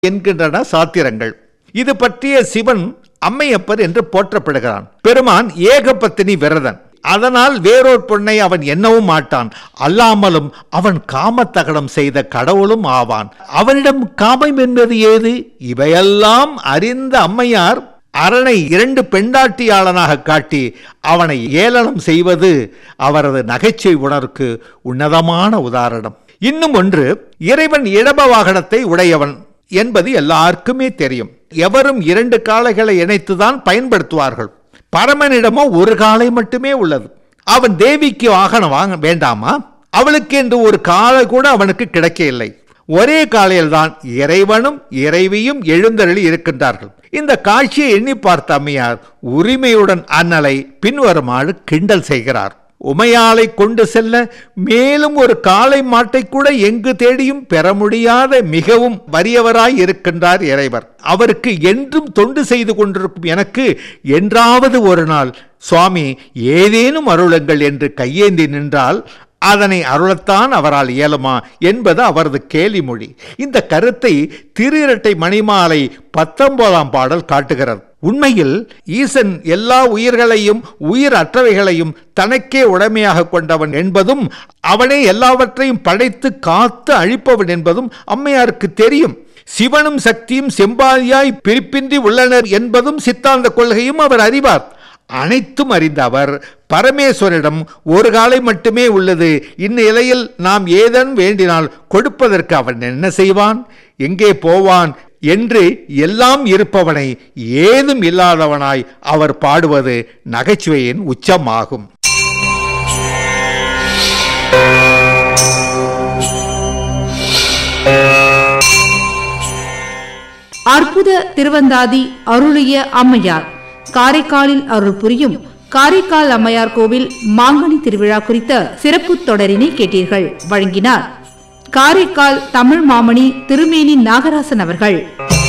என்கின்றன சாத்திரங்கள் இது பற்றிய சிவன் அம்மையப்பர் என்று போற்றப்படுகிறான் பெருமான் ஏகபத்தினி விரதன் அதனால் வேறொரு பொண்ணை அவன் எண்ணவும் மாட்டான் அல்லாமலும் அவன் காமத்தகடம் செய்த கடவுளும் ஆவான் அவனிடம் காமம் என்பது ஏது இவையெல்லாம் அறிந்த அம்மையார் அரணை இரண்டு பெண்டாட்டியாளனாக காட்டி அவனை ஏளனம் செய்வது அவரது நகைச்சுவை உணர்வுக்கு உன்னதமான உதாரணம் இன்னும் ஒன்று இறைவன் இடப வாகனத்தை உடையவன் என்பது எல்லாருக்குமே தெரியும் எவரும் இரண்டு காளைகளை இணைத்துதான் பயன்படுத்துவார்கள் பரமனிடமோ ஒரு காளை மட்டுமே உள்ளது அவன் தேவிக்கு வாகனம் வாங்க வேண்டாமா அவளுக்கு என்று ஒரு காளை கூட அவனுக்கு கிடைக்கவில்லை ஒரே காலையில் தான் இறைவனும் இறைவியும் எழுந்தருளி இருக்கின்றார்கள் இந்த காட்சியை எண்ணி பார்த்த அம்மையார் உரிமையுடன் அண்ணலை பின்வருமாறு கிண்டல் செய்கிறார் உமையாலை கொண்டு செல்ல மேலும் ஒரு காளை மாட்டை கூட எங்கு தேடியும் பெற முடியாத மிகவும் வறியவராய் இருக்கின்றார் இறைவர் அவருக்கு என்றும் தொண்டு செய்து கொண்டிருக்கும் எனக்கு என்றாவது ஒரு நாள் சுவாமி ஏதேனும் அருளுங்கள் என்று கையேந்தி நின்றால் அதனை அருளத்தான் அவரால் இயலுமா என்பது அவரது கேலிமொழி இந்த கருத்தை திருஇரட்டை மணிமாலை பத்தொன்பதாம் பாடல் காட்டுகிறது உண்மையில் ஈசன் எல்லா உயிர்களையும் உயிர் அற்றவைகளையும் தனக்கே உடைமையாக கொண்டவன் என்பதும் அவனே எல்லாவற்றையும் படைத்து காத்து அழிப்பவன் என்பதும் அம்மையாருக்கு தெரியும் சிவனும் சக்தியும் செம்பாதியாய் பிரிப்பின்றி உள்ளனர் என்பதும் சித்தாந்த கொள்கையும் அவர் அறிவார் அனைத்தும் அறிந்த அவர் பரமேஸ்வரிடம் ஒரு காலை மட்டுமே உள்ளது இந்நிலையில் நாம் ஏதன் வேண்டினால் கொடுப்பதற்கு அவன் என்ன செய்வான் எங்கே போவான் என்று எல்லாம் இருப்பவனை ஏதும் இல்லாதவனாய் அவர் பாடுவது நகைச்சுவையின் உச்சமாகும் அற்புத திருவந்தாதி அருளிய அம்மையார் காரைக்காலில் அருள் புரியும் காரைக்கால் அம்மையார் கோவில் மாங்கனி திருவிழா குறித்த சிறப்பு தொடரினை கேட்டீர்கள் வழங்கினார் காரைக்கால் தமிழ் மாமணி திருமேனி நாகராசன் அவர்கள்